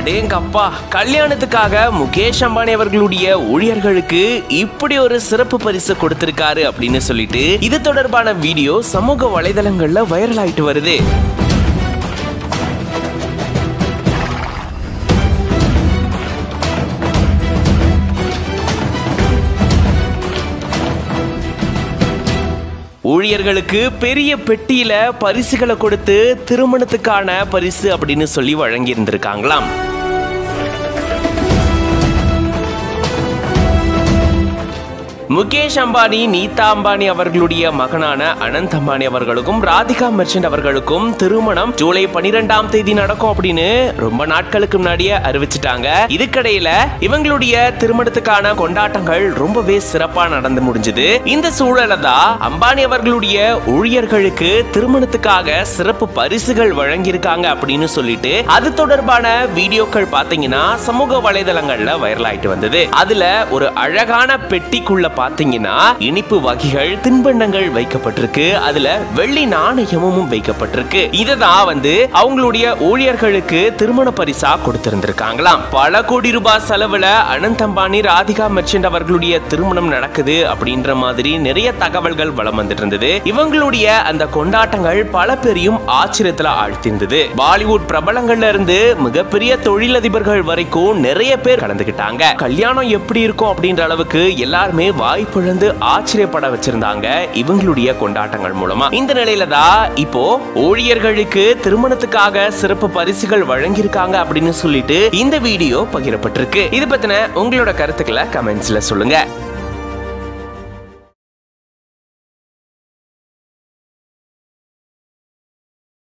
அடேங்கப்பா கல்யாணத்துக்காக முகேஷ் அம்பானி அவர்களுடைய ஊழியர்களுக்கு இப்படி ஒரு சிறப்பு பரிசு கொடுத்திருக்காரு அப்படின்னு சொல்லிட்டு இது தொடர்பான வீடியோ சமூக வலைதளங்கள்ல வைரல் ஆயிட்டு வருது ஊழியர்களுக்கு பெரிய பெட்டியில பரிசுகளை கொடுத்து திருமணத்துக்கான பரிசு அப்படின்னு சொல்லி வழங்கி இருந்திருக்காங்களாம் முகேஷ் அம்பானி நீதா அம்பானி அவர்களுடைய மகனான அனந்த் அம்பானி அவர்களுக்கும் ராதிகா மெர்ச்சன்ட் அவர்களுக்கும் திருமணம் ஜூலை பனிரெண்டாம் தேதி நடக்கும் அப்படின்னு ரொம்ப நாட்களுக்கு முன்னாடியே அறிவிச்சிட்டாங்க இதுக்கடையில இவங்களுடைய திருமணத்துக்கான கொண்டாட்டங்கள் ரொம்பவே சிறப்பா நடந்து முடிஞ்சது இந்த சூழல தான் அம்பானி அவர்களுடைய ஊழியர்களுக்கு திருமணத்துக்காக சிறப்பு பரிசுகள் வழங்கியிருக்காங்க அப்படின்னு சொல்லிட்டு அது தொடர்பான வீடியோக்கள் பாத்தீங்கன்னா சமூக வலைதளங்கள்ல வைரல் ஆயிட்டு வந்தது அதுல ஒரு அழகான பெட்டிக்குள்ள பாத்தீங்கன்னா இனிப்பு வகைகள் தின்பண்டங்கள் வைக்கப்பட்டிருக்கு அதுல வெள்ளி நாணயமும் வைக்கப்பட்டிருக்கு இததான் வந்து அவங்களுடைய ஊழியர்களுக்கு திருமண பரிசா கொடுத்திருந்திருக்காங்களாம் பல கோடி ரூபாய் செலவுல அனந்த் அம்பானி ராதிகா மெர்ச்சன்ட் அவர்களுடைய திருமணம் நடக்குது அப்படின்ற மாதிரி நிறைய தகவல்கள் வலம் வந்துட்டு இருந்தது இவங்களுடைய அந்த கொண்டாட்டங்கள் பல பேரையும் ஆச்சரியத்துல ஆழ்த்திருந்தது பாலிவுட் பிரபலங்கள்ல இருந்து மிகப்பெரிய தொழிலதிபர்கள் வரைக்கும் நிறைய பேர் கலந்துகிட்டாங்க கல்யாணம் எப்படி இருக்கும் அப்படின்ற அளவுக்கு எல்லாருமே வாய்ப்பிழந்து ஆச்சரியப்பட வச்சிருந்தாங்க இவங்களுடைய கொண்டாட்டங்கள் மூலமா இந்த நிலையில தான் இப்போ ஊழியர்களுக்கு திருமணத்துக்காக சிறப்பு பரிசுகள் வழங்கியிருக்காங்க அப்படின்னு சொல்லிட்டு இந்த வீடியோ பகிரப்பட்டிருக்கு இது பத்தின உங்களோட கருத்துக்களை கமெண்ட்ஸ்ல சொல்லுங்க